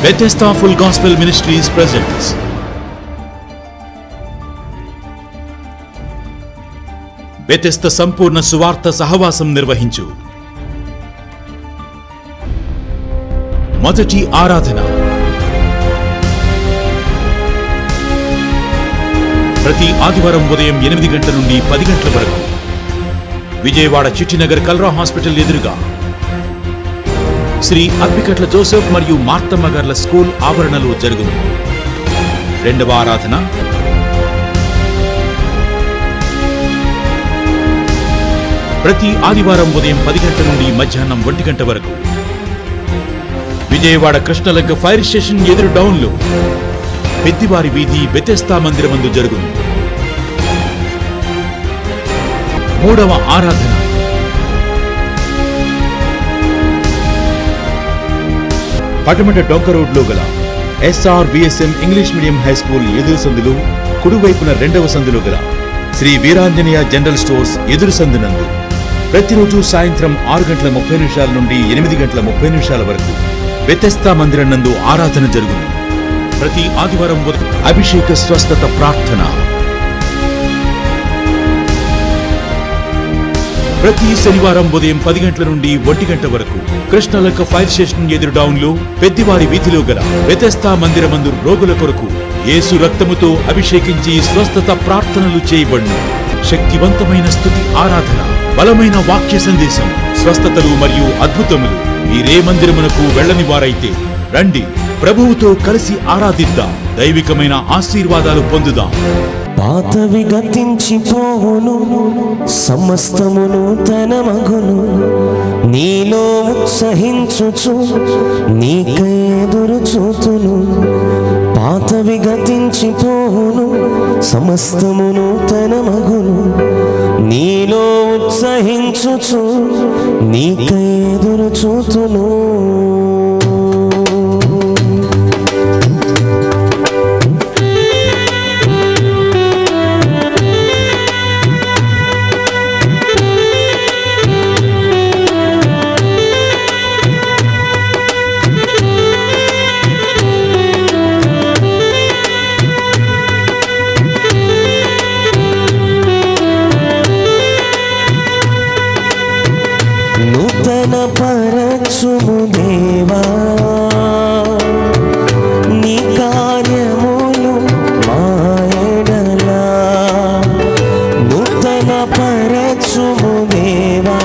Bethesda Full Gospel Ministries presents Bethesda సంపూర్ణ సువార్త సహవాసం నిర్వహించు మొదటి ఆరాధన ప్రతి ఆదివారం ఉదయం ఎనిమిది గంటల నుండి పది గంటల వరకు విజయవాడ చిట్టినగర్ కల్రా హాస్పిటల్ ఎదురుగా శ్రీ అప్పికట్ల జోసెఫ్ మరియు మార్తమ్మ గార్ల స్కూల్ ఆవరణలో జరుగును రెండవ ఆరాధన ప్రతి ఆదివారం ఉదయం పది గంటల నుండి మధ్యాహ్నం ఒంటి గంట వరకు విజయవాడ కృష్ణలంక ఫైర్ స్టేషన్ ఎదురు డౌన్లో పెద్దివారి వీధి బెతెస్తా మందిరమందు జరుగును మూడవ ఆరాధన పటమట డొంక రోడ్లో గల SR VSM English medium high school ఎదురు సందులు కుడివైపున రెండవ సందులో గల శ్రీ వీరాంజనేయ జనరల్ స్టోర్స్ ఎదురు సందునందు ప్రతిరోజు సాయంత్రం ఆరు గంటల ముప్పై నిమిషాల నుండి ఎనిమిది గంటల ముప్పై నిమిషాల వరకు వ్యతస్థా మందిరం నందు ఆరాధన జరుగును ప్రతి ఆదివారం ఉదయం అభిషేక స్వస్థత ప్రార్థన ప్రతి శనివారం ఉదయం పది గంటల నుండి ఒంటి గంట వరకు కృష్ణలక్క ఫైర్ స్టేషన్ ఎదురు డౌన్ లో పెద్దివారి వీధిలో గల వ్యతస్థా మందిరమందు రోగుల కొరకు యేసు రక్తముతో అభిషేకించి స్వస్థత ప్రార్థనలు చేయబడును శక్తివంతమైన స్థుతి ఆరాధన బలమైన వాక్య సందేశం స్వస్థతలు మరియు అద్భుతములు మీరే మందిరమునకు వెళ్ళని వారైతే రండి ప్రభువుతో కలిసి ఆరాధిద్దాం దైవికమైన ఆశీర్వాదాలు పొందుదాం పాతవి గతించిపోవును సమస్తమును తన మగును నీలో ఉత్సహించుచు నీకై ఎదురు చూతును పాతవి గతించిపోవును సమస్తమును తన మగును నీలో ఉత్సహించుచు నీకై ఎదురు చూతును నూతన పరచుము దేవా నీ కార్యములు మాయడలా నూతన పరచుము దేవా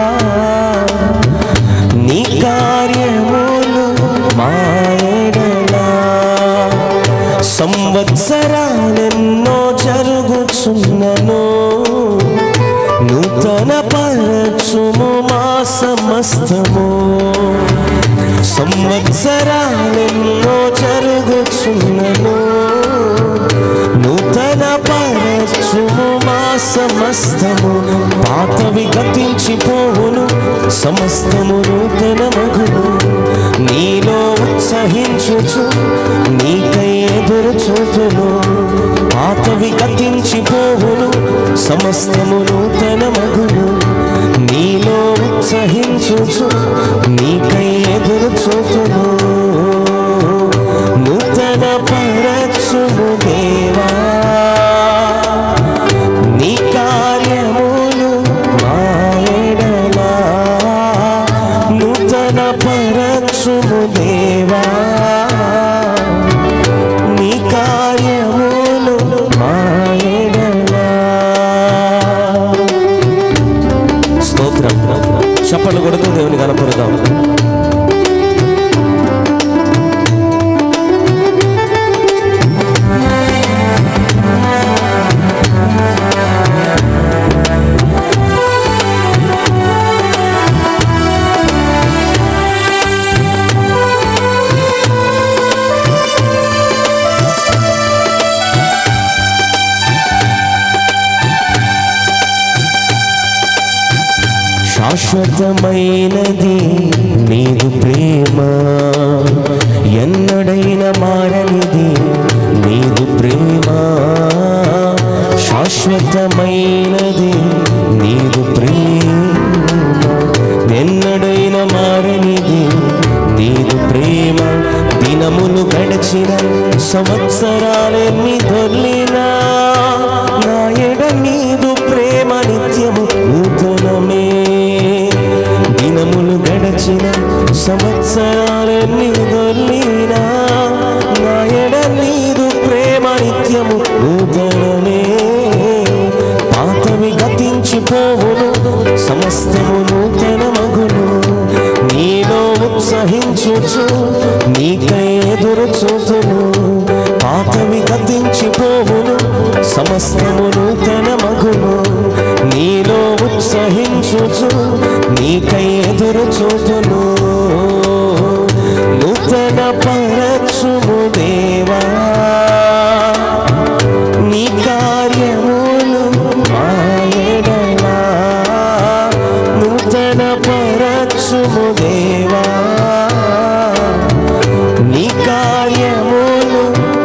నీ కార్యములు మాయడలా సంవత్సరాలెన్నో జరుగుచున్నను నూతన పరచుము మా సమస్తము సంవత్సరాలెన్నో జరుగుచున్నను నూతన పరచుము మా సమస్తము పాతవి గతించిపోవును సమస్తము నూతన మగును నీలో ఉత్సహించుచు నీకై ఎదురు చూతును పాతవి గతించిపోవును సమస్తము నూతన మగును నీలో ఉత్సహించుచు నీకై ఎదురు చూతును నూతన పరచుము దేవా నీ కార్యములు మాయడలా నూతన పరచుము దేవా నీ కార్యములు మాయడలా స్తోత్రం చప్పట్లు కొడుతూ దేవుని కనపడదాం శాశ్వతమైనది నీదు ప్రేమ ఎన్నడైన మారనిది నీదు ప్రేమ శాశ్వతమైనది నీదు ప్రేమ ఎన్నడైన మారనిది నీదు ప్రేమ దినం సంవత్సరాలెన్ని దొర్లినా నా ఎడ నీదు ప్రేమ నిత్యము నూతనమే దినములు గడచిన సంవత్సరాలెన్ని దొర్లినా నా ఎడ నీదు ప్రేమ నిత్యము నూతనమే పాతవి గతించిపోవును సమస్తము నూతన మగును నీలో ఉత్సహించుచు నీకై ఎదురు చూతును పాతవి గతించిపోవును సమస్తము నూతన మగును నీలో ఉత్సహించుచు నీకై ఎదురు చూతును నూతన పరచుము దేవా నీ కార్యములు మాయడలా నూతన పరచుము దేవా నీ కార్యములు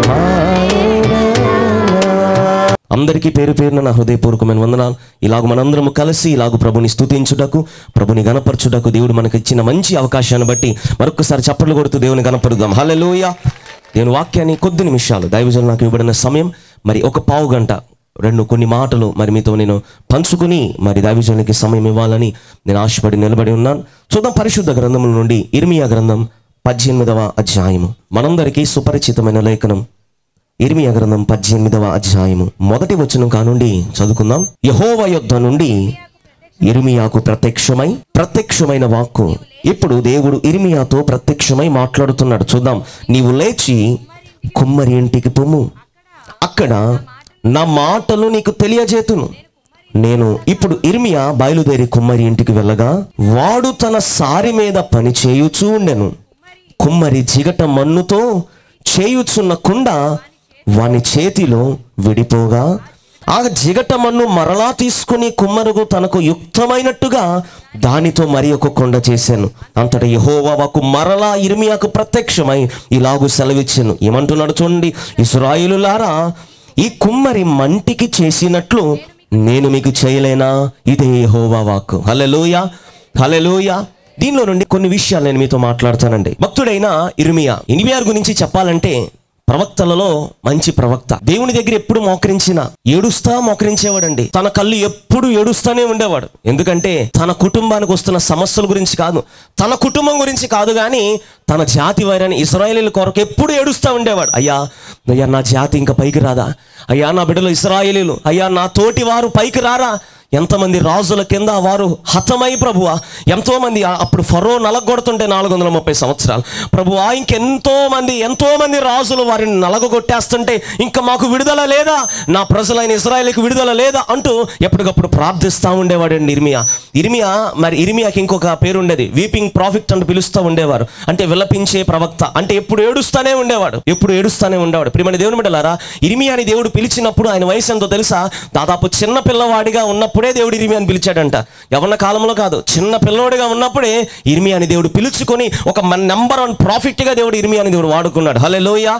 మాయడలా అందరికీ పేరు పేరున నా హృదయపూర్వకమైన వందనాలు ఇలాగ మనందరము కలిసి ఇలాగ ప్రభుని స్తుతించుటకు ప్రభుని గణపరచుటకు దేవుడు మనకి ఇచ్చిన మంచి అవకాశాన్ని బట్టి మరొకసారి చప్పట్లు కొడుతూ దేవుని గణపరుద్దాం హల్లెలూయా దేవుని వాక్యాన్ని కొద్ది నిమిషాలు దైవజనులు నాకు ఇవ్వబడిన సమయం మరి ఒక పావు గంట రెండు కొన్ని మాటలు మరి మీతో నేను పంచుకుని మరి దైవజనులకి సమయం ఇవ్వాలని నేను ఆశపడి నిలబడి ఉన్నాను చూద్దాం పరిశుద్ధ గ్రంథముల నుండి ఇర్మియా గ్రంథం పద్దెనిమిదవ అధ్యాయము మనందరికీ సుపరిచితమైన లేఖనం ఇర్మియా గ్రంథం పద్దెనిమిదవ అధ్యాయము మొదటి వచనం కానుండి చదువుకుందాం యహోవ యొద్ద నుండి ఇర్మియాకు ప్రత్యక్షమై ప్రత్యక్షమైన వాక్కు ఇప్పుడు దేవుడు ఇర్మియాతో ప్రత్యక్షమై మాట్లాడుతున్నాడు చూద్దాం నీవు లేచి కుమ్మరి ఇంటికి పొమ్ము అక్కడ నా మాటలు నీకు తెలియజేతును నేను ఇప్పుడు ఇర్మియా బయలుదేరి కుమ్మరి ఇంటికి వెళ్ళగా వాడు తన సారి మీద పని చేయుచూ ఉండెను కుమ్మరి జిగట మన్నుతో చేయుచున్న కుండ వాని చేతిలో విడిపోగా ఆ జిగట మన్ను మరలా తీసుకుని కుమ్మరుగు తనకు యుక్తమైనట్టుగా దానితో మరి ఒక కొండ చేశాను అంతటా యహోవాకు మరలా ఇర్మియాకు ప్రత్యక్షమై ఇలాగు సెలవిచ్చాను ఏమంటున్నాడు చూడండి ఇస్రాయిలులారా ఈ కుమ్మరి మంటికి చేసినట్లు నేను మీకు చేయలేనా ఇదే యెహోవా వాక్కు హల్లెలూయా హల్లెలూయా దీనిలో నుండి కొన్ని విషయాలు నేను మీతో మాట్లాడతానండి భక్తుడైన ఇర్మియా ఇర్మియార్ గురించి చెప్పాలంటే ప్రవక్తలలో మంచి ప్రవక్త దేవుని దగ్గర ఎప్పుడు మోకరించిన ఏడుస్తా మోకరించేవాడండి తన కళ్ళు ఎప్పుడు ఏడుస్తానే ఉండేవాడు ఎందుకంటే తన కుటుంబానికి వస్తున్న సమస్యల గురించి కాదు తన కుటుంబం గురించి కాదు కానీ తన జాతి వారిని ఇస్రాయేలీల కొరకు ఎప్పుడు ఏడుస్తూ ఉండేవాడు అయ్యా అయ్యా నా జాతి ఇంకా పైకి రాదా అయ్యా నా బిడ్డలు ఇస్రాయేలీలు అయ్యా నా తోటి వారు పైకి రారా ఎంతమంది రాజుల కింద వారు హతమై ప్రభువా ఎంతో మంది ఆ- అప్పుడు ఫరో నలగొడుతుంటే నాలుగు వందల ముప్పై సంవత్సరాలు ప్రభువా ఇంకెంతో మంది ఎంతో మంది రాజులు వారిని నలగొట్టేస్తుంటే ఇంకా మాకు విడుదల లేదా నా ప్రజలైన ఇజ్రాయేల్కి విడుదల లేదా అంటూ ఎప్పటికప్పుడు ప్రార్థిస్తూ ఉండేవాడండి ఇర్మియా ఇర్మియా మరి ఇర్మియాకి ఇంకొక పేరు ఉండేది వీపింగ్ ప్రాఫిట్ అంటూ పిలుస్తూ ఉండేవారు అంటే విలపించే ప్రవక్త అంటే ఎప్పుడు ఏడుస్తానే ఉండేవాడు ఎప్పుడు ఏడుస్తానే ఉండేవాడు ప్రియమైన దేవుని బిడ్డలారా ఇర్మియాని దేవుడు పిలిచినప్పుడు ఆయన వయసు ఎంతో తెలుసా దాదాపు చిన్న పిల్లవాడిగా ఉన్నప్పుడే దేవుడు ఇర్మియాని పిలిచాడంట యవన కాలంలో కాదు చిన్న పిల్లవాడిగా ఉన్నప్పుడే ఇర్మియాని దేవుడు పిలుచుకొని ఒక నెంబర్ వన్ ప్రాఫిట్గా దేవుడు ఇర్మియాని దేవుడు వాడుకున్నాడు హలే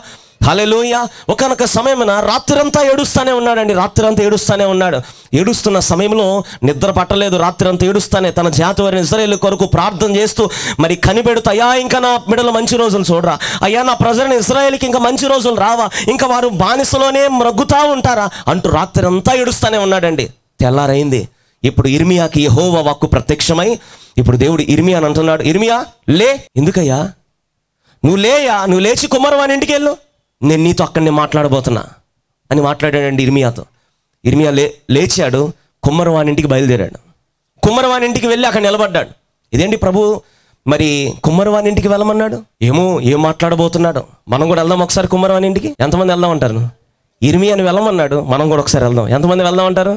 హలెలోయ ఒకనొక సమయమున రాత్రంతా ఏడుస్తానే ఉన్నాడండి రాత్రంతా ఏడుస్తానే ఉన్నాడు ఏడుస్తున్న సమయంలో నిద్ర పట్టలేదు రాత్రంతా ఏడుస్తానే తన జాతి వారిని ఇజ్రాయేల్ కొరకు ప్రార్థన చేస్తూ మరి కనిపెడుతూ అయ్యా ఇంకా నా బిడ్డల మంచి రోజులు చూడరా అయ్యా నా ప్రజలను ఇజ్రాయేల్కి ఇంకా మంచి రోజులు రావా ఇంకా వారు బానిసలోనే మ్రగ్గుతా ఉంటారా అంటూ రాత్రంతా ఏడుస్తానే ఉన్నాడండి తెల్లారైంది ఇప్పుడు ఇర్మియాకి యెహోవా వాక్కు ప్రత్యక్షమై ఇప్పుడు దేవుడు ఇర్మియా అని అంటున్నాడు ఇర్మియా లే ఎందుకయ్యా నువ్వు లేయా నువ్వు లేచి కుమారవాని ఇంటికి వెళ్ళు నేను నీతో అక్కడ నేను మాట్లాడబోతున్నా అని మాట్లాడాడండి ఇర్మియాతో ఇర్మియా లే లేచాడు కుమ్మరవాని ఇంటికి బయలుదేరాడు కుమ్మరవాని ఇంటికి వెళ్ళి అక్కడ నిలబడ్డాడు ఇదేంటి ప్రభు మరి కుమ్మరవాని ఇంటికి వెళ్ళమన్నాడు ఏమో ఏం మాట్లాడబోతున్నాడు మనం కూడా వెళ్దాం ఒకసారి కుమ్మరవాని ఇంటికి ఎంతమంది వెళ్దాం అంటారు ఇర్మియాని వెళ్ళమన్నాడు మనం కూడా ఒకసారి వెళ్దాం ఎంతమంది వెళ్దాం అంటారు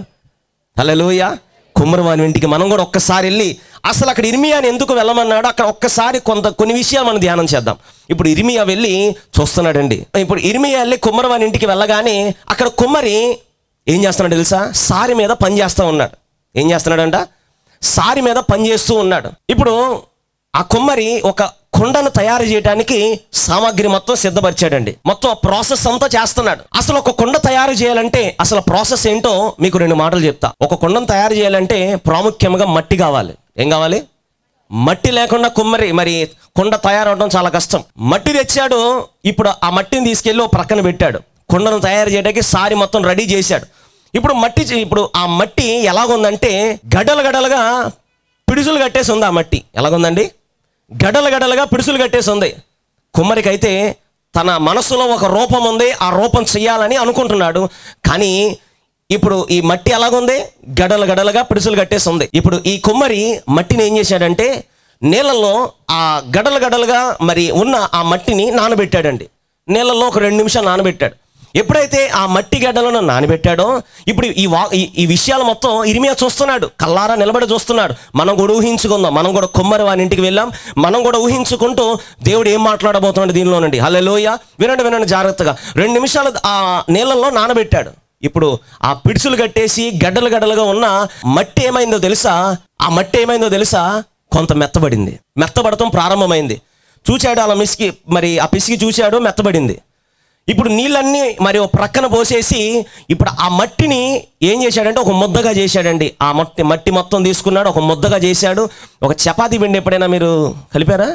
హలోయ కుమ్మరవాని ఇంటికి మనం కూడా ఒక్కసారి వెళ్ళి అసలు అక్కడ ఇర్మియాని ఎందుకు వెళ్ళమన్నాడు అక్కడ ఒక్కసారి కొంత కొన్ని విషయాలు మనం ధ్యానం చేద్దాం ఇప్పుడు ఇర్మియా వెళ్ళి చూస్తున్నాడండి ఇప్పుడు ఇర్మియా వెళ్ళి కుమ్మరవాని ఇంటికి వెళ్ళగానే అక్కడ కుమ్మరి ఏం చేస్తున్నాడు తెలుసా సారి మీద పని చేస్తూ ఉన్నాడు ఏం చేస్తున్నాడంట సారి మీద పని చేస్తూ ఉన్నాడు ఇప్పుడు ఆ కుమ్మరి ఒక కుండను తయారు చేయడానికి సామాగ్రి మొత్తం సిద్ధపరిచాడండి మొత్తం ఆ ప్రాసెస్ అంతా చేస్తున్నాడు అసలు ఒక కుండ తయారు చేయాలంటే అసలు ప్రాసెస్ ఏంటో మీకు రెండు మాటలు చెప్తా ఒక కుండను తయారు చేయాలంటే ప్రాముఖ్యంగా మట్టి కావాలి ఏం కావాలి మట్టి లేకుండా కుమ్మరి మరి కుండ తయారవడం చాలా కష్టం మట్టి తెచ్చాడు ఇప్పుడు ఆ మట్టిని తీసుకెళ్ళి ఓ ప్రక్కన పెట్టాడు కుండను తయారు చేయడానికి సారి మొత్తం రెడీ చేశాడు ఇప్పుడు మట్టి చే- ఇప్పుడు ఆ మట్టి ఎలాగుందంటే గడలు గడలుగా పిడుసులు కట్టేసి ఉంది ఆ మట్టి ఎలాగుందండి గడలు గడలుగా పిడుసులు కట్టేసి ఉంది కుమ్మరికైతే తన మనసులో ఒక రూపం ఉంది ఆ రూపం చెయ్యాలని అనుకుంటున్నాడు కానీ ఇప్పుడు ఈ మట్టి ఎలాగుంది గడలు గడలుగా పిడుసులు కట్టేసి ఉంది ఇప్పుడు ఈ కుమ్మరి మట్టిని ఏం చేశాడంటే నీళ్ళల్లో ఆ గడలు గడలుగా మరి ఉన్న ఆ మట్టిని నానబెట్టాడండి నీళ్ళల్లో ఒక రెండు నిమిషాలు నానబెట్టాడు ఎప్పుడైతే ఆ మట్టి గడ్డలను నానబెట్టాడో ఇప్పుడు ఈ వా ఈ- ఈ విషయాలు మొత్తం ఇరిమియా చూస్తున్నాడు కల్లారా నిలబడి చూస్తున్నాడు మనం కూడా ఊహించుకుందాం మనం కూడా కుమ్మరి వాని ఇంటికి వెళ్ళాం మనం కూడా ఊహించుకుంటూ దేవుడు ఏం మాట్లాడబోతున్నాడు దీనిలో నుండి హలోయ వినండి వినండి జాగ్రత్తగా రెండు నిమిషాలు ఆ నీళ్ళల్లో నానబెట్టాడు ఇప్పుడు ఆ పిడుసులు కట్టేసి గడ్డలు గడ్డలుగా ఉన్న మట్టి ఏమైందో తెలుసా ఆ మట్టి ఏమైందో తెలుసా కొంత మెత్తబడింది మెత్తబడటం ప్రారంభమైంది చూశాడు అలా మిసికి మరి ఆ పిసికి చూశాడు మెత్తబడింది ఇప్పుడు నీళ్ళన్నీ మరి ఒక ప్రక్కన పోసేసి ఇప్పుడు ఆ మట్టిని ఏం చేశాడంటే ఒక ముద్దగా చేశాడండి ఆ మట్టి మట్టి మొత్తం తీసుకున్నాడు ఒక ముద్దగా చేశాడు ఒక చపాతీ పిండి ఎప్పుడైనా మీరు కలిపారా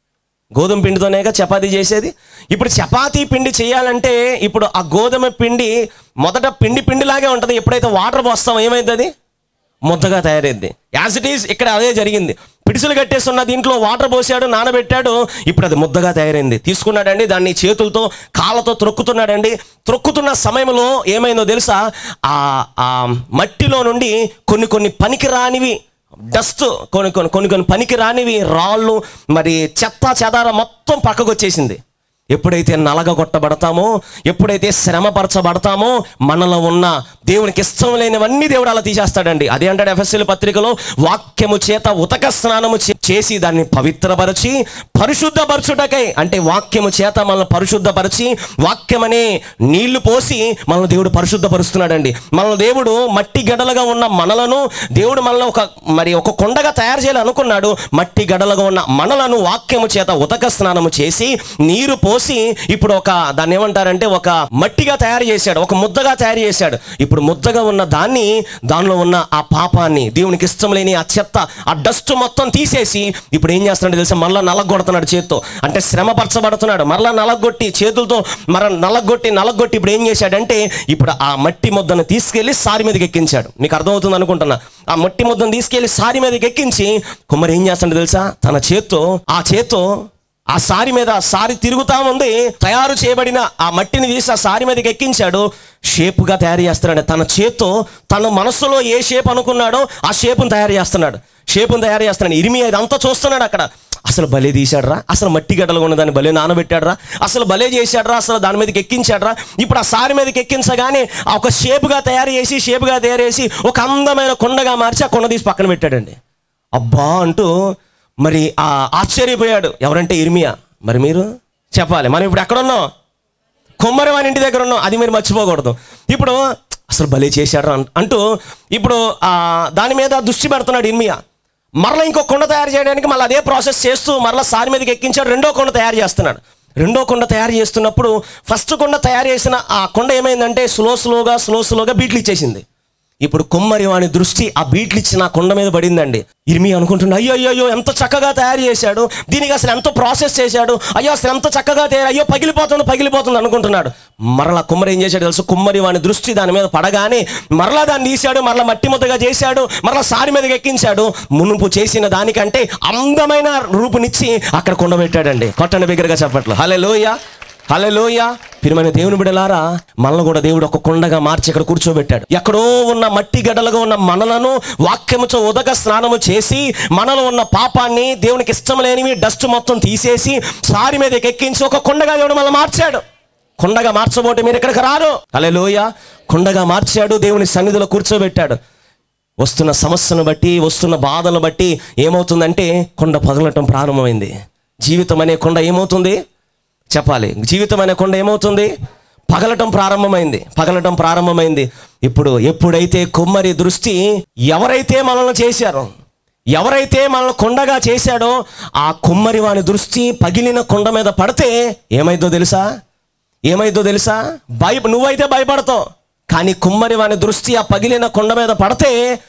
గోధుమ పిండితోనేగా చపాతీ చేసేది ఇప్పుడు చపాతీ పిండి చేయాలంటే ఇప్పుడు ఆ గోధుమ పిండి మొదట పిండి పిండిలాగే ఉంటుంది ఎప్పుడైతే వాటర్ పోస్తాం ఏమైంది ముద్దగా తయారైంది యాజ్ ఇట్ ఈస్ ఇక్కడ అదే జరిగింది పిడిసలు కట్టేస్తున్న దీంట్లో వాటర్ పోసాడు నానబెట్టాడు ఇప్పుడు అది ముద్దగా తయారైంది తీసుకున్నాడండి దాన్ని చేతులతో కాళ్ళతో త్రొక్కుతున్నాడండి త్రొక్కుతున్న సమయంలో ఏమైందో తెలుసా ఆ ఆ మట్టిలో నుండి కొన్ని కొన్ని పనికిరానివి డస్ట్ కొన్ని కొన్ని కొన్ని కొన్ని పనికి రానివి రాళ్ళు మరి చెత్త చెదార మొత్తం పక్కకు వచ్చేసింది ఎప్పుడైతే నలగగొట్టబడతామో ఎప్పుడైతే శ్రమపరచబడతామో మనలో ఉన్న దేవునికి ఇష్టం లేనివన్నీ దేవుడు అలా తీసేస్తాడండి అదే అంటాడు ఎఫ్ఎస్ఎల్ పత్రికలో వాక్యము చేత ఉతక స్నానము చే- చేసి దాన్ని పవిత్రపరచి పరిశుద్ధపరచుటకై అంటే వాక్యము చేత మనల్ని పరిశుద్ధపరిచి వాక్యమనే నీళ్లు పోసి మనల్ని దేవుడు పరిశుద్ధపరుస్తున్నాడండి మనల్ని దేవుడు మట్టి గడలుగా ఉన్న మనలను దేవుడు మనల్ని ఒక మరి ఒక కొండగా తయారు చేయాలి అనుకున్నాడు మట్టి గడలుగా ఉన్న మనలను వాక్యము చేత ఉతక స్నానము చేసి నీరు పోసి ఇప్పుడు ఒక దాన్ని ఏమంటారంటే ఒక మట్టిగా తయారు చేశాడు ఒక ముద్దగా తయారు చేశాడు ఇప్పుడు ముద్దగా ఉన్న దాన్ని దానిలో ఉన్న ఆ పాపాన్ని దేవునికి ఇష్టం లేని ఆ చెత్త ఆ డస్ట్ మొత్తం తీసేసి ఇప్పుడు ఏం చేస్తున్నాడు తెలుసా మళ్ళీ నలగొడుతున్నాడు చేత్తో అంటే శ్రమపరచబడుతున్నాడు మరలా నలగొట్టి చేతులతో మర నలగొట్టి నలగొట్టి ఇప్పుడు ఏం చేశాడంటే ఇప్పుడు ఆ మట్టి ముద్దను తీసుకెళ్లి సారి మీదకి ఎక్కించాడు మీకు అర్థమవుతుంది అనుకుంటున్నా ఆ మట్టి ముద్దను తీసుకెళ్లి సారి మీదకి ఎక్కించి కుమ్మరి ఏం చేస్తాడు తెలుసా తన చేత్తో ఆ చేత్తో ఆ సారి మీద సారి తిరుగుతా ఉంది తయారు చేయబడిన ఆ మట్టిని తీసి ఆ సారి మీదకి ఎక్కించాడు షేపుగా తయారు చేస్తున్నాడు తన చేత్తో తన మనసులో ఏ షేప్ అనుకున్నాడో ఆ షేపును తయారు చేస్తున్నాడు షేపును తయారు చేస్తున్నాడు ఇరిమి ఇదంతా చూస్తున్నాడు అక్కడ అసలు భలే తీశాడ్రా అసలు మట్టి గడ్డలు ఉన్న దాన్ని భలే నానబెట్టాడ్రా అసలు భలే చేశాడ్రా అసలు దాని మీదకి ఎక్కించాడ్రా ఇప్పుడు ఆ సారి మీదకి ఎక్కించగానే ఆ ఒక షేపుగా తయారు చేసి షేపుగా తయారు చేసి ఒక అందమైన కొండగా మార్చి ఆ కొండ తీసి పక్కన పెట్టాడండి అబ్బా అంటూ మరి ఆ ఆశ్చర్యపోయాడు ఎవరంటే ఇర్మియా మరి మీరు చెప్పాలి మనం ఇప్పుడు ఎక్కడ ఉన్నాం కొమ్మరి వాని ఇంటి దగ్గర ఉన్నాం అది మీరు మర్చిపోకూడదు ఇప్పుడు అసలు భలే చేశాడు అన్- అంటూ ఇప్పుడు ఆ దాని మీద దృష్టి పెడుతున్నాడు ఇర్మియా మరలా ఇంకో కొండ తయారు చేయడానికి మళ్ళీ అదే ప్రాసెస్ చేస్తూ మరలా సారి మీదకి ఎక్కించాడు రెండో కొండ తయారు చేస్తున్నాడు రెండో కొండ తయారు చేస్తున్నప్పుడు ఫస్ట్ కొండ తయారు చేసిన ఆ కొండ ఏమైందంటే స్లో స్లోగా స్లో స్లోగా బీట్లు ఇచ్చేసింది ఇప్పుడు కుమ్మరి వాని దృష్టి ఆ బీట్లు ఇచ్చిన ఆ కొండ మీద పడిందండి ఇర్మి అనుకుంటున్నా అయ్యో అయ్యో అయ్యో ఎంత చక్కగా తయారు చేశాడు దీనికి అసలు ఎంతో ప్రాసెస్ చేశాడు అయ్యో అసలు ఎంత చక్కగా తయారు అయ్యో పగిలిపోతుంది పగిలిపోతుంది అనుకుంటున్నాడు మరలా కుమ్మరి ఏం చేశాడు తెలుసు కుమ్మరి వాని దృష్టి దాని మీద పడగానే మరలా దాన్ని తీశాడు మరలా మట్టి ముద్దగా చేశాడు మరలా సారి మీదకి ఎక్కించాడు మునుపు చేసిన దానికంటే అందమైన రూపునిచ్చి అక్కడ కొండ పెట్టాడండి కొట్టండి బిగ్గరగా చెప్పట్లు హలే లోయ హలే లోయ పిరిమైన దేవుని బిడలారా మనల్ని కూడా దేవుడు ఒక కొండగా మార్చి ఇక్కడ కూర్చోబెట్టాడు ఎక్కడో ఉన్న మట్టి గడ్డలుగా ఉన్న మనలను వాక్యముతో ఉదక స్నానము చేసి మనలో ఉన్న పాపాన్ని దేవునికి ఇష్టం లేనివి డస్ట్ మొత్తం తీసేసి సారి మీదకి ఎక్కించి ఒక కొండగా దేవుడు మనల్ని మార్చాడు కొండగా మార్చబోతే మీరు ఇక్కడికి రారు అలే లోయ కొండగా మార్చాడు దేవుని సన్నిధిలో కూర్చోబెట్టాడు వస్తున్న సమస్యను బట్టి వస్తున్న బాధలను బట్టి ఏమవుతుందంటే కొండ పగలటం ప్రారంభమైంది జీవితం అనే కొండ ఏమవుతుంది చెప్పాలి జీవితం అనే కొండ ఏమవుతుంది పగలటం ప్రారంభమైంది పగలటం ప్రారంభమైంది ఇప్పుడు ఎప్పుడైతే కుమ్మరి దృష్టి ఎవరైతే మనల్ని చేశారో ఎవరైతే మనల్ని కొండగా చేశాడో ఆ కుమ్మరి వాని దృష్టి పగిలిన కొండ మీద పడితే ఏమైందో తెలుసా ఏమైందో తెలుసా భయ నువ్వైతే భయపడతావు కానీ కుమ్మరి వాని దృష్టి ఆ పగిలిన కొండ మీద పడితే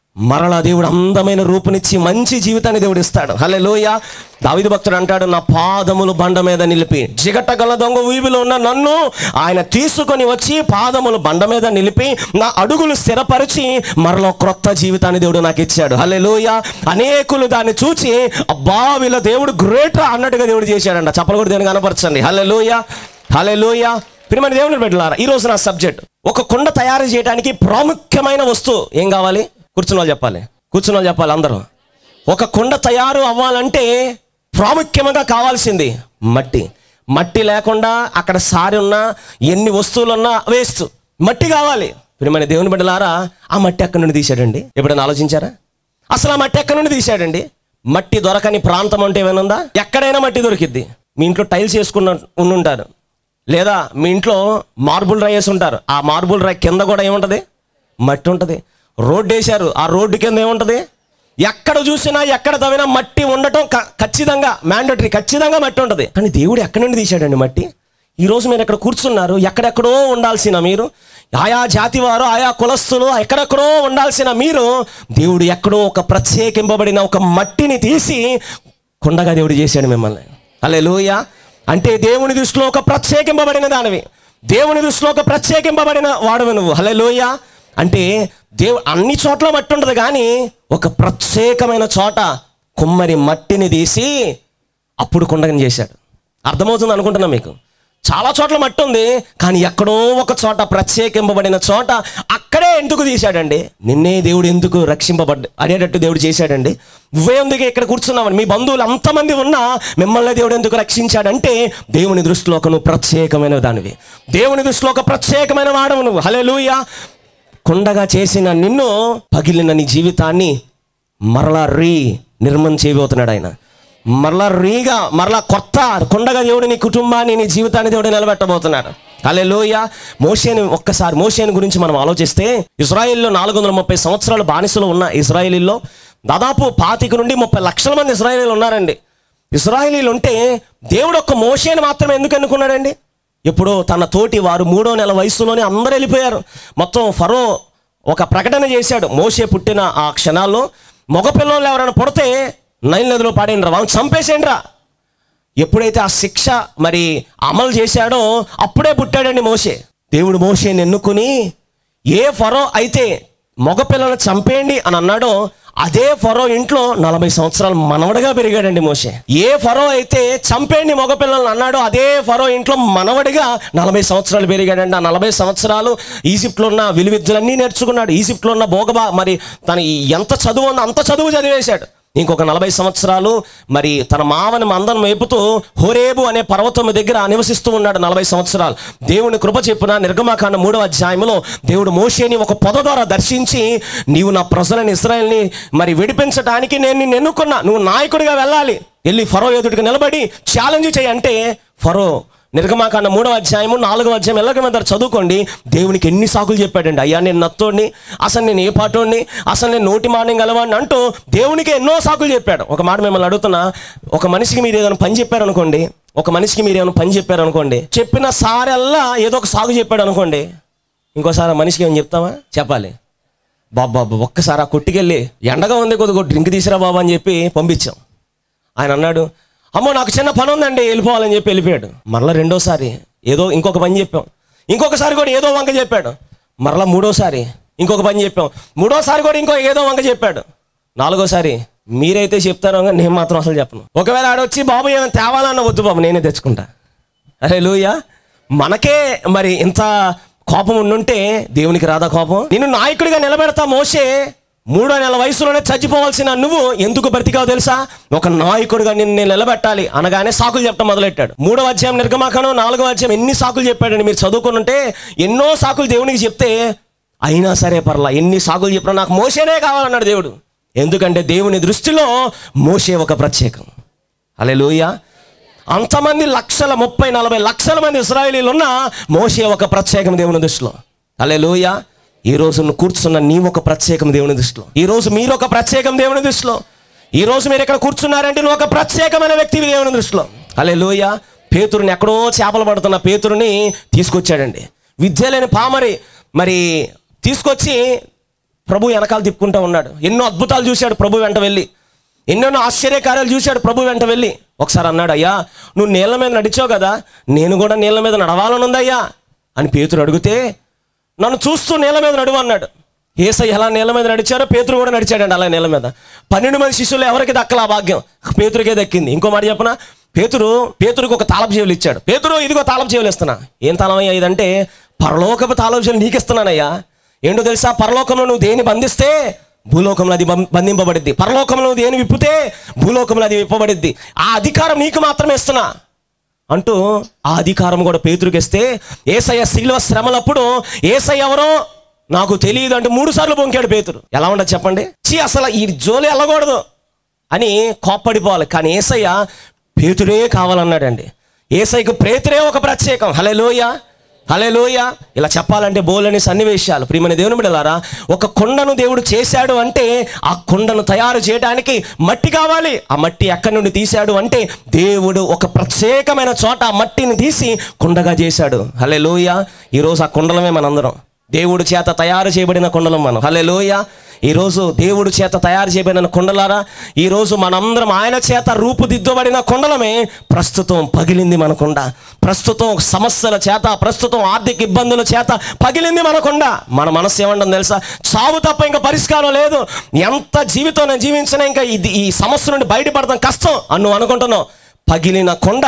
మరలా దేవుడు అందమైన రూపునిచ్చి మంచి జీవితాన్ని దేవుడు ఇస్తాడు హలే లోయ దావిది భక్తుడు అంటాడు నా పాదములు బండ మీద నిలిపి జిగట గల దొంగ వీవిలో ఉన్న నన్ను ఆయన తీసుకొని వచ్చి పాదములు బండ మీద నిలిపి నా అడుగులు స్థిరపరిచి మరలా క్రొత్త జీవితాన్ని దేవుడు నాకు ఇచ్చాడు హలే లోయ అనేకులు దాన్ని చూచి అబ్బా వీళ్ళ దేవుడు గ్రేట్ అన్నట్టుగా దేవుడు చేశాడంట చెప్పలు కూడా దేవుని కనపరచండి హలే లోయ హలే లోయ ప్రియమైన దేవుని పెట్టారా ఈ రోజు నా సబ్జెక్ట్ ఒక కుండ తయారు చేయడానికి ప్రాముఖ్యమైన వస్తువు ఏం కావాలి కూర్చున్న వాళ్ళు చెప్పాలి కూర్చున్న వాళ్ళు చెప్పాలి అందరూ ఒక కుండ తయారు అవ్వాలంటే ప్రాముఖ్యంగా కావాల్సింది మట్టి మట్టి లేకుండా అక్కడ సారి ఉన్నా ఎన్ని వస్తువులున్నా వేస్ట్ మట్టి కావాలి ప్రియమైన దేవుని బిడ్డలారా ఆ మట్టి ఎక్కడి నుండి తీశాడండి ఎప్పుడైనా ఆలోచించారా అసలు ఆ మట్టి ఎక్కడి నుండి తీశాడండి మట్టి దొరకని ప్రాంతం అంటే ఏమైనా ఉందా ఎక్కడైనా మట్టి దొరికిద్ది మీ ఇంట్లో టైల్స్ వేసుకున్న ఉండుంటారు లేదా మీ ఇంట్లో మార్బుల్ రాయి వేసి ఉంటారు ఆ మార్బుల్ రాయి కింద కూడా ఏముంటుంది మట్టి ఉంటుంది రోడ్డు వేశారు ఆ రోడ్డు కింద ఏముంటుంది ఎక్కడ చూసినా ఎక్కడ తవ్వినా మట్టి ఉండటం క- ఖచ్చితంగా మ్యాండటరీ ఖచ్చితంగా మట్టి ఉంటుంది కానీ దేవుడు ఎక్కడి నుండి తీశాడండి మట్టి ఈరోజు మీరు ఎక్కడ కూర్చున్నారు ఎక్కడెక్కడో ఉండాల్సిన మీరు ఆయా జాతి వారు ఆయా కులస్తులు ఎక్కడెక్కడో ఉండాల్సిన మీరు దేవుడు ఎక్కడో ఒక ప్రత్యేకింపబడిన ఒక మట్టిని తీసి కుండగా దేవుడు చేశాడు మిమ్మల్ని అలే అంటే దేవుని దృష్టిలో ఒక ప్రత్యేకింపబడిన దానివి దేవుని దృష్టిలో ఒక ప్రత్యేకింపబడిన వాడవి నువ్వు హలే అంటే దేవు అన్ని చోట్ల మట్టి ఉంటుంది కానీ ఒక ప్రత్యేకమైన చోట కుమ్మరి మట్టిని తీసి అప్పుడు కుండగని చేశాడు అర్థమవుతుంది అనుకుంటున్నా మీకు చాలా చోట్ల మట్టి ఉంది కానీ ఎక్కడో ఒక చోట ప్రత్యేకింపబడిన చోట అక్కడే ఎందుకు తీశాడండి నిన్నే దేవుడు ఎందుకు రక్షింపబడ్డ అనేటట్టు దేవుడు చేశాడండి నువ్వే ఎందుకు ఇక్కడ కూర్చున్నావని మీ బంధువులు అంతమంది ఉన్నా మిమ్మల్ని దేవుడు ఎందుకు రక్షించాడంటే దేవుని దృష్టిలో ఒక నువ్వు ప్రత్యేకమైన దానివి దేవుని దృష్టిలో ఒక ప్రత్యేకమైన వాడవు నువ్వు హలే కుండగా చేసిన నిన్ను పగిలిన నీ జీవితాన్ని మరలా రీ నిర్మం చేయబోతున్నాడు ఆయన మరలా రీగా మరలా కొత్త కొండగా దేవుడు నీ కుటుంబాన్ని నీ జీవితాన్ని దేవుడు నిలబెట్టబోతున్నాడు అలే లోయ మోషేని ఒక్కసారి మోషేని గురించి మనం ఆలోచిస్తే ఇజ్రాయిల్లో నాలుగు వందల ముప్పై సంవత్సరాలు బానిసలు ఉన్న ఇజ్రాయిలీల్లో దాదాపు పాతిక నుండి ముప్పై లక్షల మంది ఇజ్రాయిలీలు ఉన్నారండి ఇజ్రాయిలీలు ఉంటే దేవుడు ఒక్క మోషేని మాత్రమే ఎందుకు ఎన్నుకున్నాడండి ఎప్పుడో తన తోటి వారు మూడో నెల వయసులోనే అందరూ వెళ్ళిపోయారు మొత్తం ఫరో ఒక ప్రకటన చేశాడు మోషే పుట్టిన ఆ క్షణాల్లో మగపిల్లలు ఎవరైనా పుడితే నైల్ నదిలో పాడేయండిరా వాళ్ళని చంపేసేయండిరా ఎప్పుడైతే ఆ శిక్ష మరి అమలు చేశాడో అప్పుడే పుట్టాడండి మోషే దేవుడు మోషేని ఎన్నుకుని ఏ ఫరో అయితే మగపిల్లలను చంపేయండి అని అన్నాడో అదే ఫరో ఇంట్లో నలభై సంవత్సరాలు మనవడిగా పెరిగాడండి మోషే ఏ ఫరో అయితే చంపేయండి మగపిల్లలను అన్నాడో అదే ఫరో ఇంట్లో మనవడిగా నలభై సంవత్సరాలు పెరిగాడండి ఆ నలభై సంవత్సరాలు ఈజిప్ట్లో ఉన్న విలువిద్యలన్నీ నేర్చుకున్నాడు ఈజిప్ట్లో ఉన్న భోగబా మరి తన ఎంత చదువు ఉందో అంత చదువు చదివేశాడు ఇంకొక నలభై సంవత్సరాలు మరి తన మావని మందం మేపుతూ హోరేబు అనే పర్వతం దగ్గర నివసిస్తూ ఉన్నాడు నలభై సంవత్సరాలు దేవుని కృప చెప్పున నిర్గమాకాండ మూడవ అధ్యాయంలో దేవుడు మోషేని ఒక పొద ద్వారా దర్శించి నీవు నా ప్రజలని ఇస్రాయల్ని మరి విడిపించడానికి నేను నిన్ను ఎన్నుకున్నా నువ్వు నాయకుడిగా వెళ్ళాలి వెళ్ళి ఫరో ఎదుటికి నిలబడి ఛాలెంజ్ చేయి అంటే ఫరో నిర్గమాకాండ మూడవ అధ్యాయము నాలుగవ అధ్యాయం ఎల్లగ మీద చదువుకోండి దేవునికి ఎన్ని సాకులు చెప్పాడండి అయ్యా నేను నత్తోడిని అసలు నేను ఏ పాటోడిని అసలు నేను నోటి మానం గలవాడిని అంటూ దేవునికి ఎన్నో సాకులు చెప్పాడు ఒక మాట మిమ్మల్ని అడుగుతున్నా ఒక మనిషికి మీరు ఏదైనా పని చెప్పారనుకోండి ఒక మనిషికి మీరు ఏమైనా పని చెప్పారనుకోండి చెప్పిన సారెల్లా ఏదో ఒక సాగు చెప్పాడు అనుకోండి ఇంకోసారి ఆ మనిషికి ఏమైనా చెప్తావా చెప్పాలి బాబా బాబా ఒక్కసారి ఆ కొట్టుకెళ్ళి ఎండగా ఉంది కొద్దిగా డ్రింక్ తీసిరా బాబా అని చెప్పి పంపించాం ఆయన అన్నాడు అమ్మో నాకు చిన్న పని ఉందండి వెళ్ళిపోవాలని చెప్పి వెళ్ళిపోయాడు మరలా రెండోసారి ఏదో ఇంకొక పని చెప్పాం ఇంకొకసారి కూడా ఏదో వంక చెప్పాడు మరలా మూడోసారి ఇంకొక పని చెప్పాం మూడోసారి కూడా ఇంకో ఏదో వంక చెప్పాడు నాలుగోసారి మీరైతే చెప్తారో కానీ నేను మాత్రం అసలు చెప్పను ఒకవేళ ఆడొచ్చి బాబు ఏమైనా తేవాలన్న వద్దు బాబు నేనే తెచ్చుకుంటా అరే లూయ మనకే మరి ఇంత కోపం ఉండుంటే దేవునికి రాదా కోపం నిన్ను నాయకుడిగా నిలబెడతా మోసే మూడో నెల వయసులోనే చచ్చిపోవాల్సిన నువ్వు ఎందుకు బ్రతికావు తెలుసా ఒక నాయకుడిగా నిన్ను నేను నిలబెట్టాలి అనగానే సాకులు చెప్పడం మొదలెట్టాడు మూడవ అధ్యాయం నిర్గమాకను నాలుగవ అధ్యాయం ఎన్ని సాకులు చెప్పాడండి మీరు చదువుకుని ఉంటే ఎన్నో సాకులు దేవునికి చెప్తే అయినా సరే పర్లా ఎన్ని సాకులు చెప్పినా నాకు మోసేనే కావాలన్నాడు దేవుడు ఎందుకంటే దేవుని దృష్టిలో మోసే ఒక ప్రత్యేకం అలే అంతమంది లక్షల ముప్పై నలభై లక్షల మంది ఇస్రాయేలీలు ఉన్న మోసే ఒక ప్రత్యేకం దేవుని దృష్టిలో అలే ఈ రోజు నువ్వు కూర్చున్న నీ ఒక ప్రత్యేకం దేవుని దృష్టిలో ఈ రోజు మీరు ఒక ప్రత్యేకం దేవుని దృష్టిలో ఈ రోజు మీరు ఇక్కడ కూర్చున్నారంటే నువ్వు ఒక ప్రత్యేకమైన వ్యక్తివి దేవుని దృష్టిలో అలే లోయ పేతురుని ఎక్కడో చేపలు పడుతున్న పేతురుని తీసుకొచ్చాడండి విద్య లేని పామరి మరి తీసుకొచ్చి ప్రభు వెనకాల తిప్పుకుంటూ ఉన్నాడు ఎన్నో అద్భుతాలు చూశాడు ప్రభు వెంట వెళ్ళి ఎన్నెన్నో ఆశ్చర్యకార్యాలు చూశాడు ప్రభు వెంట వెళ్ళి ఒకసారి అన్నాడు అయ్యా నువ్వు నీళ్ళ మీద నడిచావు కదా నేను కూడా నీళ్ళ మీద నడవాలని ఉందయ్యా అని పేతురు అడిగితే నన్ను చూస్తూ నీళ్ళ మీద నడువు అన్నాడు ఏసయ్య ఎలా నీళ్ళ మీద నడిచారో పేతురు కూడా నడిచాడండి అలా నీళ్ళ మీద పన్నెండు మంది శిష్యులు ఎవరికి దక్కల ఆ భాగ్యం పేతురికే దక్కింది ఇంకో మాట చెప్పనా పేతురు పేతురికి ఒక తాళపు చెవులు ఇచ్చాడు పేతురు ఇదిగో తాళపు చెవులు ఇస్తున్నా ఏం తాళం అయ్యా ఇదంటే పరలోకపు తాళపు చెవులు నీకు ఇస్తున్నానయ్యా ఏంటో తెలుసా పరలోకంలో నువ్వు దేని బంధిస్తే భూలోకంలో అది బం- బంధింపబడిద్ది పరలోకంలో నువ్వు దేని విప్పితే భూలోకంలో అది విప్పబడిద్ది ఆ అధికారం నీకు మాత్రమే ఇస్తున్నా అంటూ ఆ అధికారం కూడా పేతురికి ఇస్తే ఏసయ్య శిల్వ శ్రమలప్పుడు ఏసయ్య ఎవరో నాకు తెలియదు అంటే మూడు సార్లు పొంకాడు పేతురు ఎలా ఉండదు చెప్పండి చీ అసలు ఈ జోలి వెళ్ళకూడదు అని కోప్పడిపోవాలి కానీ ఏసయ్య పేతురే కావాలన్నాడండి ఏసైకు ప్రేతురే ఒక ప్రత్యేకం హలే లోయ హలే లోయ ఇలా చెప్పాలంటే బోలని సన్నివేశాలు ప్రియమైన దేవుని బిడలారా ఒక కొండను దేవుడు చేశాడు అంటే ఆ కొండను తయారు చేయడానికి మట్టి కావాలి ఆ మట్టి ఎక్కడి నుండి తీశాడు అంటే దేవుడు ఒక ప్రత్యేకమైన చోట ఆ మట్టిని తీసి కొండగా చేశాడు హలే లోయ ఈరోజు ఆ కొండలమే మనందరం దేవుడు చేత తయారు చేయబడిన కొండలం మనం హలే లోయ ఈరోజు దేవుడు చేత తయారు చేయబడిన కొండలారా ఈరోజు మనందరం ఆయన చేత రూపుదిద్దబడిన కొండలమే ప్రస్తుతం పగిలింది మన కొండ ప్రస్తుతం సమస్యల చేత ప్రస్తుతం ఆర్థిక ఇబ్బందుల చేత పగిలింది మన కొండ మన మనస్సు ఏమంటుంది తెలుసా చావు తప్ప ఇంకా పరిష్కారం లేదు ఎంత జీవితం నేను జీవించినా ఇంకా ఇది ఈ సమస్య నుండి బయటపడడం కష్టం అని నువ్వు అనుకుంటున్నావు పగిలిన కొండ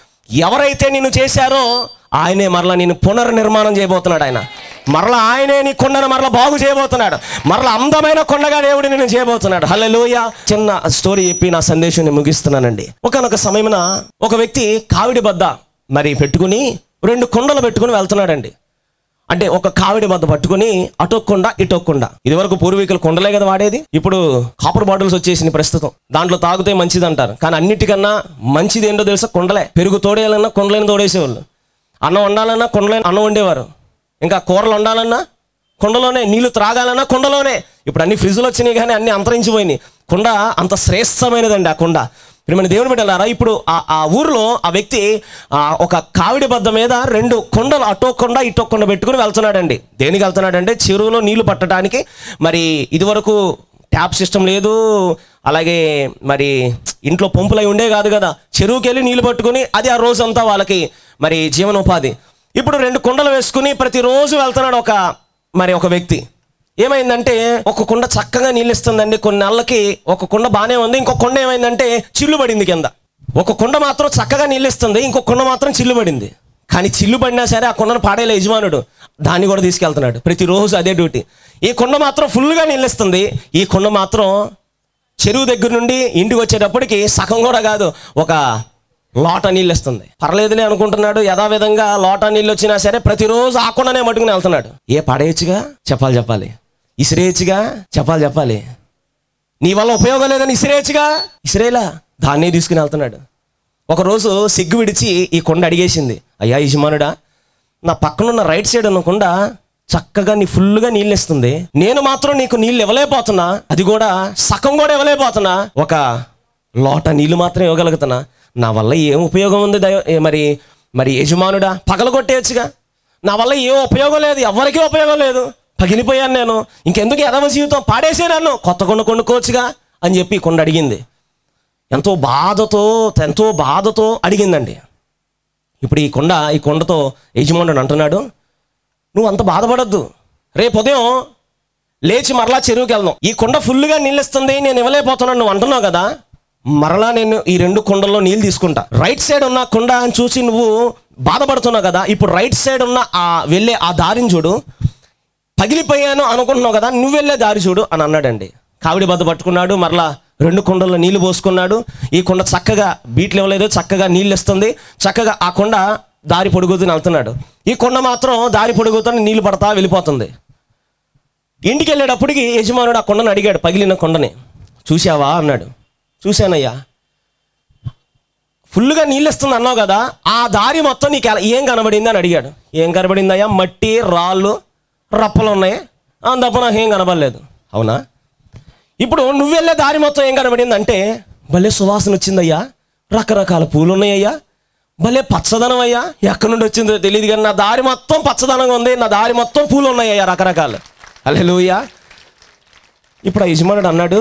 ఎవరైతే నిన్ను చేశారో ఆయనే మరలా నేను పునర్నిర్మాణం చేయబోతున్నాడు ఆయన మరలా ఆయనే నీ కొండను మరలా బాగు చేయబోతున్నాడు మరలా అందమైన కొండగా దేవుడు నేను చేయబోతున్నాడు హల్లెలూయా చిన్న స్టోరీ చెప్పి నా సందేశాన్ని ముగిస్తున్నానండి ఒకనొక సమయమున ఒక వ్యక్తి కావిడి బద్ద మరి పెట్టుకుని రెండు కొండలు పెట్టుకుని వెళ్తున్నాడండి అంటే ఒక కావిడి బద్ద పట్టుకుని అటొక్కుండా ఇటొక్కుండా ఇది వరకు పూర్వీకులు కొండలే కదా వాడేది ఇప్పుడు కాపర్ బాటిల్స్ వచ్చేసింది ప్రస్తుతం దాంట్లో తాగితే మంచిది అంటారు కానీ అన్నిటికన్నా మంచిది ఏంటో తెలుసా కొండలే పెరుగు తోడేయాలన్నా కొండలైన తోడేసేవాళ్ళు అన్నం వండాలన్నా కొండలైన అన్నం వండేవారు ఇంకా కూరలు వండాలన్నా కొండలోనే నీళ్లు త్రాగాలన్నా కొండలోనే ఇప్పుడు అన్ని ఫ్రిడ్జ్లు వచ్చినాయి కానీ అన్ని అంతరించిపోయినాయి కొండ అంత శ్రేష్టమైనదండి ఆ కొండ ప్రియమైన దేవుని బిడ్డలారా ఇప్పుడు ఆ ఆ ఊర్లో ఆ వ్యక్తి ఆ ఒక కావిడి బద్ద మీద రెండు కొండలు అటో కొండ ఇటో కొండ పెట్టుకుని వెళ్తున్నాడండి దేనికి వెళ్తున్నాడంటే చెరువులో నీళ్లు పట్టడానికి మరి ఇదివరకు ట్యాప్ సిస్టమ్ లేదు అలాగే మరి ఇంట్లో పంపులు అయి ఉండే కాదు కదా చెరువుకి వెళ్ళి నీళ్లు పట్టుకుని అది ఆ రోజంతా వాళ్ళకి మరి జీవనోపాధి ఇప్పుడు రెండు కుండలు వేసుకుని ప్రతిరోజు వెళ్తున్నాడు ఒక మరి ఒక వ్యక్తి ఏమైందంటే ఒక కుండ చక్కగా నీళ్ళు ఇస్తుందండి కొన్ని నెలలకి ఒక కుండ బాగానే ఉంది ఇంకొక కుండ ఏమైందంటే చిల్లు పడింది కింద ఒక కుండ మాత్రం చక్కగా నీళ్ళు ఇస్తుంది ఇంకొక కుండ మాత్రం చిల్లు పడింది కానీ చిల్లు పడినా సరే ఆ కుండను పాడేలే యజమానుడు దాన్ని కూడా తీసుకెళ్తున్నాడు ప్రతిరోజు అదే డ్యూటీ ఈ కుండ మాత్రం ఫుల్గా నీళ్ళు ఇస్తుంది ఈ కుండ మాత్రం చెరువు దగ్గర నుండి ఇంటికి వచ్చేటప్పటికి సగం కూడా కాదు ఒక లోట నీళ్ళు ఇస్తుంది పర్లేదులే అనుకుంటున్నాడు యథావిధంగా లోట నీళ్ళు వచ్చినా సరే ప్రతిరోజు ఆ కుండనే మట్టుకుని వెళ్తున్నాడు ఏ పడేయచ్చుగా చెప్పాలి చెప్పాలి ఇసిరేయచ్చుగా చెప్పాలి చెప్పాలి నీ వల్ల ఉపయోగం లేదని ఇసిరేయచ్చుగా ఇసిరేలా దాన్నే తీసుకుని వెళ్తున్నాడు ఒకరోజు సిగ్గు విడిచి ఈ కొండ అడిగేసింది అయ్యా యజమానుడా నా పక్కనున్న రైట్ సైడ్ ఉన్న కొండ చక్కగా నీ ఫుల్గా నీళ్ళు ఇస్తుంది నేను మాత్రం నీకు నీళ్ళు ఇవ్వలేకపోతున్నా అది కూడా సగం కూడా ఇవ్వలేకపోతున్నా ఒక లోట నీళ్ళు మాత్రం ఇవ్వగలుగుతున్నా నా వల్ల ఏం ఉపయోగం ఉంది దైవ ఏ మరి మరి యజమానుడా పగలగొట్టేయచ్చుగా నా వల్ల ఏం ఉపయోగం లేదు ఎవరికీ ఉపయోగం లేదు పగిలిపోయాను నేను ఇంకెందుకు ఎదవ జీవితం పాడేసే నన్ను కొత్త కొండ కొనుక్కోవచ్చుగా అని చెప్పి ఈ కొండ అడిగింది ఎంతో బాధతో ఎంతో బాధతో అడిగిందండి ఇప్పుడు ఈ కొండ ఈ కొండతో యజమానుడు అంటున్నాడు నువ్వు అంత బాధపడద్దు రేపు ఉదయం లేచి మరలా చెరువుకి వెళ్దాం ఈ కొండ ఫుల్గా నీళ్ళు ఇస్తుంది నేను ఇవ్వలేకపోతున్నాను నువ్వు అంటున్నావు కదా మరలా నేను ఈ రెండు కొండల్లో నీళ్ళు తీసుకుంటా రైట్ సైడ్ ఉన్న కొండ అని చూసి నువ్వు బాధపడుతున్నావు కదా ఇప్పుడు రైట్ సైడ్ ఉన్న ఆ వెళ్ళే ఆ దారిని చూడు పగిలిపోయాను అనుకుంటున్నావు కదా నువ్వు వెళ్ళే దారి చూడు అని అన్నాడండి కావిడి బద్ద పట్టుకున్నాడు మరలా రెండు కుండల్లో నీళ్లు పోసుకున్నాడు ఈ కొండ చక్కగా బీట్లు ఇవ్వలేదు చక్కగా నీళ్ళు ఇస్తుంది చక్కగా ఆ కొండ దారి పొడుగుతూనే వెళ్తున్నాడు ఈ కొండ మాత్రం దారి పొడుగుతూనే నీళ్లు పడతా వెళ్ళిపోతుంది ఇంటికి వెళ్ళేటప్పటికి యజమానుడు ఆ కొండను అడిగాడు పగిలిన కొండని చూసావా అన్నాడు చూశానయ్యా ఫుల్గా నీళ్ళు ఇస్తుంది అన్నావు కదా ఆ దారి మొత్తం నీకు ఎలా- ఏం కనబడింది అని అడిగాడు ఏం కనబడిందయ్యా మట్టి రాళ్ళు రప్పలు ఉన్నాయి ఆ తప్ప నాకు ఏం కనబడలేదు అవునా ఇప్పుడు నువ్వు వెళ్ళే దారి మొత్తం ఏం కనబడింది అంటే భలే సువాసన వచ్చిందయ్యా రకరకాల పూలు ఉన్నాయ్యా భలే పచ్చదనం అయ్యా ఎక్కడి నుండి వచ్చిందో తెలియదు కానీ నా దారి మొత్తం పచ్చదనంగా ఉంది నా దారి మొత్తం పూలు ఉన్నాయ్యా రకరకాలు అలెలుయ్యా ఇప్పుడు ఆ యజమానుడు అన్నాడు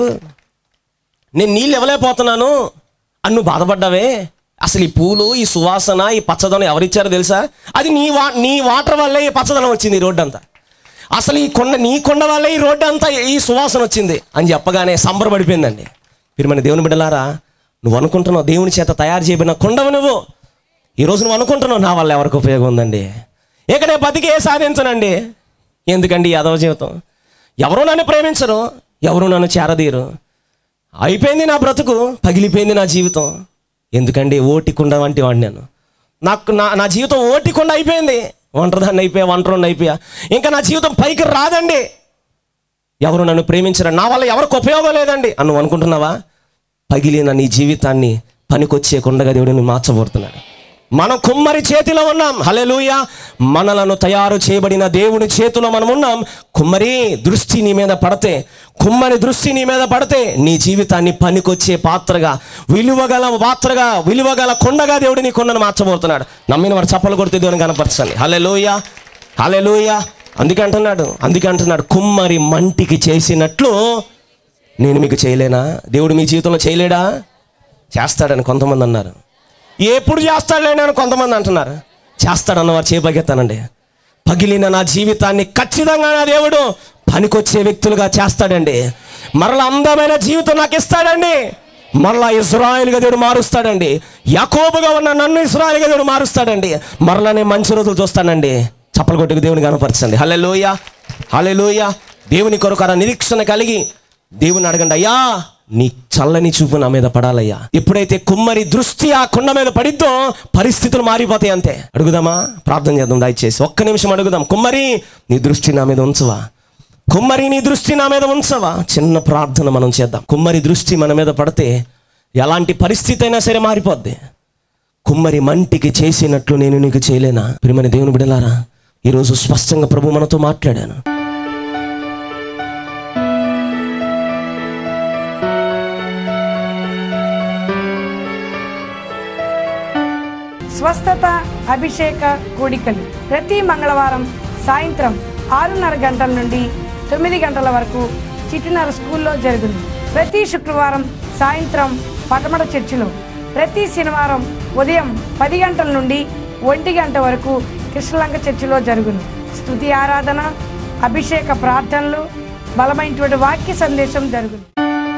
నేను నీళ్ళు ఇవ్వలేకపోతున్నాను అని నువ్వు బాధపడ్డావే అసలు ఈ పూలు ఈ సువాసన ఈ పచ్చదనం ఎవరిచ్చారో తెలుసా అది నీ వా నీ వాటర్ వల్లే ఈ పచ్చదనం వచ్చింది ఈ రోడ్డు అంతా అసలు ఈ కొండ నీ కొండ వల్లే ఈ రోడ్డు అంతా ఈ సువాసన వచ్చింది అని చెప్పగానే సంబరపడిపోయిందండి మీరు మన దేవుని బిడ్డలారా నువ్వు అనుకుంటున్నావు దేవుని చేత తయారు చేయబడిన కొండవు నువ్వు ఈరోజు నువ్వు అనుకుంటున్నావు నా వల్ల ఎవరికి ఉపయోగం ఉందండి ఇక నేను బతికి ఏ సాధించనండి ఎందుకండి ఈ అదవ జీవితం ఎవరు నన్ను ప్రేమించరు ఎవరు నన్ను చేరదీరు అయిపోయింది నా బ్రతుకు పగిలిపోయింది నా జీవితం ఎందుకండి ఓటికుండ వంటి వాడిని నేను నాకు నా నా జీవితం ఓటికుండ అయిపోయింది ఒంటరిదాన్ని అయిపోయా ఒంటరిని అయిపోయా ఇంకా నా జీవితం పైకి రాదండి ఎవరు నన్ను ప్రేమించరు నా వల్ల ఎవరికి ఉపయోగం లేదండి అని నువ్వు అనుకుంటున్నావా పగిలిన నీ జీవితాన్ని పనికొచ్చే కొండగా దేవుడిని మార్చబోతున్నాడు మనం కుమ్మరి చేతిలో ఉన్నాం హలెలూయ మనలను తయారు చేయబడిన దేవుని చేతిలో మనం ఉన్నాం కుమ్మరి దృష్టి నీ మీద పడితే కుమ్మరి దృష్టి నీ మీద పడితే నీ జీవితాన్ని పనికొచ్చే పాత్రగా విలువగల పాత్రగా విలువగల కొండగా దేవుడు నీ కొండను మార్చబోతున్నాడు నమ్మిన వాడు చప్పలు కొడితే దేవుని కనపరచండి హలెలూయ హలెలూయ అందుకే అంటున్నాడు అందుకే అంటున్నాడు కుమ్మరి మంటికి చేసినట్లు నేను మీకు చేయలేనా దేవుడు మీ జీవితంలో చేయలేడా చేస్తాడని కొంతమంది అన్నారు ఎప్పుడు చేస్తాడులేని అని కొంతమంది అంటున్నారు చేస్తాడన్న వారు చేపగెత్తానండి పగిలిన నా జీవితాన్ని ఖచ్చితంగా నా దేవుడు పనికొచ్చే వ్యక్తులుగా చేస్తాడండి మరలా అందమైన జీవితం నాకు ఇస్తాడండి మరలా ఇస్రాయల్గా దేవుడు మారుస్తాడండి యాకోబుగా ఉన్న నన్ను ఇస్రాయల్గా దేవుడు మారుస్తాడండి మరలా నేను మంచి రోజులు చూస్తానండి చప్పలు కొట్టుకు దేవుని కనపరచండి హలే లోయ హలే లోయ దేవుని కొరకు ఆ నిరీక్షణ కలిగి దేవుని అడగండి అయ్యా నీ చల్లని చూపు నా మీద పడాలయ్యా ఎప్పుడైతే కుమ్మరి దృష్టి ఆ కొండ మీద పడిద్దో పరిస్థితులు మారిపోతాయి అంతే అడుగుదామా ప్రార్థన చేద్దాం దయచేసి ఒక్క నిమిషం అడుగుదాం కుమ్మరి నీ దృష్టి నా మీద ఉంచవా కుమ్మరి నీ దృష్టి నా మీద ఉంచవా చిన్న ప్రార్థన మనం చేద్దాం కుమ్మరి దృష్టి మన మీద పడితే ఎలాంటి పరిస్థితి అయినా సరే మారిపోద్ది కుమ్మరి మంటికి చేసినట్లు నేను నీకు చేయలేనా ప్రియమైన దేవుని బిడలారా ఈరోజు స్పష్టంగా ప్రభు మనతో మాట్లాడాను స్వస్థత అభిషేక కూడికలు ప్రతి మంగళవారం సాయంత్రం ఆరున్నర గంటల నుండి తొమ్మిది గంటల వరకు చిట్టినర స్కూల్లో జరుగును ప్రతి శుక్రవారం సాయంత్రం పటమట చర్చిలో ప్రతి శనివారం ఉదయం పది గంటల నుండి ఒంటి గంట వరకు కృష్ణలంక చర్చిలో జరుగును స్తుతి ఆరాధన అభిషేక ప్రార్థనలు బలమైనటువంటి వాక్య సందేశం జరుగును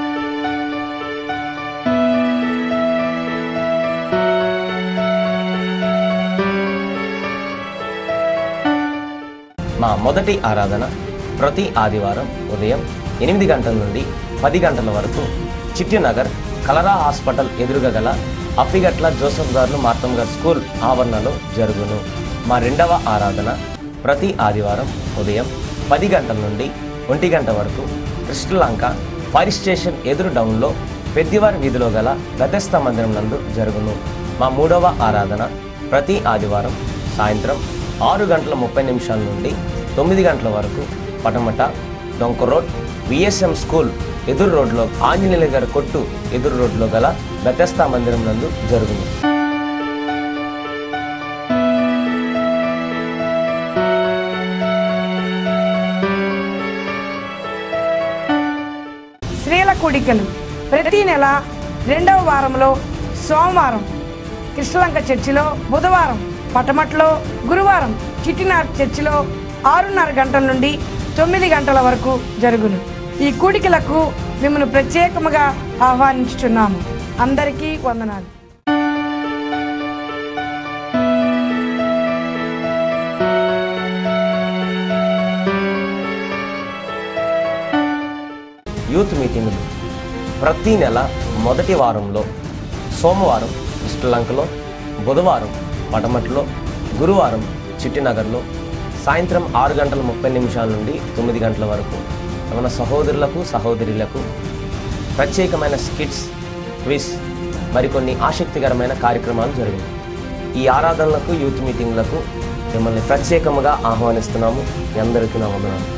మా మొదటి ఆరాధన ప్రతి ఆదివారం ఉదయం ఎనిమిది గంటల నుండి పది గంటల వరకు చిట్టినగర్ కలరా హాస్పిటల్ ఎదురుగా గల అప్పిగట్ల జోసఫ్ గారు మార్తమ్ గారు స్కూల్ ఆవరణలో జరుగును మా రెండవ ఆరాధన ప్రతి ఆదివారం ఉదయం పది గంటల నుండి ఒంటి గంట వరకు కృష్ణలంక ఫైర్ స్టేషన్ ఎదురు డౌన్లో పెద్దివారి వీధిలో గల గతస్థ మందిరం నందు జరుగును మా మూడవ ఆరాధన ప్రతి ఆదివారం సాయంత్రం ఆరు గంటల ముప్పై నిమిషాల నుండి తొమ్మిది గంటల వరకు పటమట డొంక రోడ్ విఎస్ఎం స్కూల్ ఎదురు రోడ్లో ఆంజనేయుల గారి కొట్టు ఎదురు రోడ్లో గల బెతస్తా మందిరం నందు జరుగును స్త్రీల కూడికలు ప్రతి నెల రెండవ వారంలో సోమవారం కృష్ణలంక చర్చిలో బుధవారం పటమట్లో గురువారం చిట్టినార్ చర్చిలో ఆరున్నర గంటల నుండి తొమ్మిది గంటల వరకు జరుగును ఈ కూడికలకు మిమ్మల్ని ప్రత్యేకముగా ఆహ్వానించుచున్నాము అందరికీ వందనాలు యూత్ మీటింగులు ప్రతి నెల మొదటి వారంలో సోమవారం శ్రీలంకలో బుధవారం పడమట్లో గురువారం చిట్టినగర్లో సాయంత్రం ఆరు గంటల ముప్పై నిమిషాల నుండి తొమ్మిది గంటల వరకు మన సహోదరులకు సహోదరులకు ప్రత్యేకమైన స్కిట్స్ క్విజ్ మరికొన్ని ఆసక్తికరమైన కార్యక్రమాలు జరిగాయి ఈ ఆరాధనలకు యూత్ మీటింగ్లకు మిమ్మల్ని ప్రత్యేకముగా ఆహ్వానిస్తున్నాము మీ అందరికీ నా వందనాలు